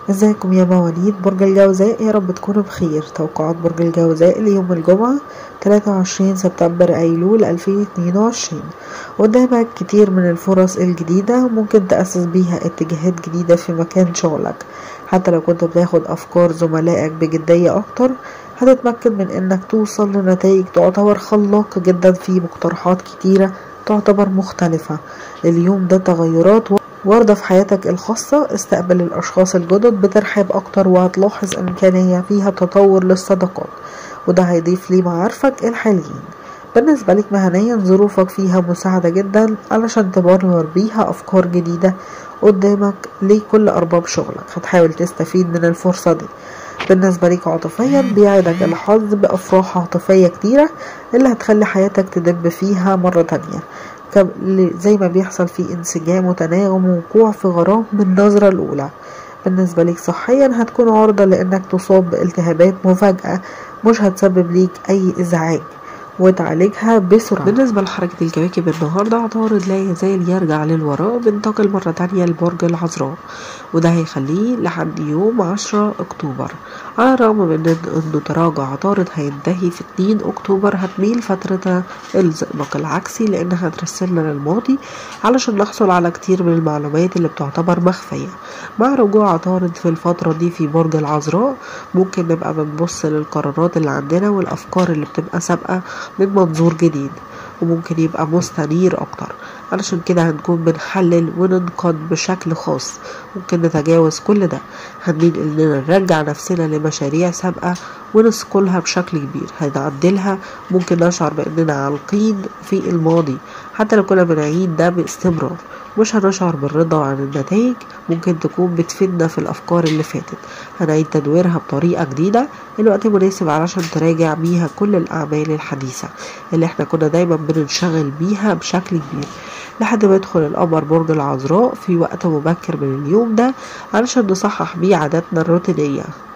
ازيكم يا مواليد برج الجوزاء يا رب تكونوا بخير توقعات برج الجوزاء ليوم الجمعة 23 سبتمبر أيلول 2022 قدامك كتير من الفرص الجديدة ممكن تأسس بيها اتجاهات جديدة في مكان شغلك حتى لو كنت بتاخد أفكار زملائك بجدية أكتر هتتمكن من إنك توصل لنتائج تعتبر خلاقة جدا في مقترحات كتيرة تعتبر مختلفة اليوم ده تغيرات واردة في حياتك الخاصة استقبل الأشخاص الجدد بترحاب أكتر وهتلاحظ إمكانية فيها تطور للصداقات وده هيضيف لمعارفك الحاليين بالنسبة لك مهنيا ظروفك فيها مساعدة جدا علشان تبرر بيها أفكار جديدة قدامك لكل أرباب شغلك هتحاول تستفيد من الفرصة دي بالنسبة ليك عاطفيا بيعدك الحظ بأفراح عاطفية كتيرة اللي هتخلي حياتك تدب فيها مرة تانية زي ما بيحصل في انسجام وتناغم ووقوع في غرام من النظرة الأولى بالنسبة ليك صحيا هتكون عرضة لأنك تصاب بالتهابات مفاجئة مش هتسبب ليك أي إزعاج وتعالجها بسرعة بالنسبة لحركة الكواكب النهاردة عطارد لا يزال يرجع للوراء بينتقل مرة تانية لبرج العذراء وده هيخليه لحد يوم عشرة أكتوبر على الرغم من انه تراجع عطارد هينتهي في اتنين أكتوبر هتميل فترة الزئبق العكسي لأنها هترسلنا للماضي علشان نحصل على كتير من المعلومات اللي بتعتبر مخفية مع رجوع عطارد في الفترة دي في برج العذراء ممكن نبقى بنبص للقرارات اللي عندنا والأفكار اللي بتبقى سابقة من منظور جديد وممكن يبقى مستنير أكتر علشان كده هنكون بنحلل وننقد بشكل خاص ممكن نتجاوز كل ده هنميل اننا نرجع نفسنا لمشاريع سابقة ونسكلها بشكل كبير هنعدلها ممكن نشعر باننا عالقين في الماضي حتى لو كنا بنعيد ده باستمرار مش هنشعر بالرضا عن النتائج ممكن تكون بتفيدنا في الأفكار اللي فاتت هنعيد تدويرها بطريقة جديدة الوقت مناسب علشان تراجع بيها كل الأعمال الحديثة اللي احنا كنا دايما بننشغل بيها بشكل كبير لحد ما يدخل القمر برج العذراء في وقت مبكر من اليوم ده علشان نصحح بيه عاداتنا الروتينية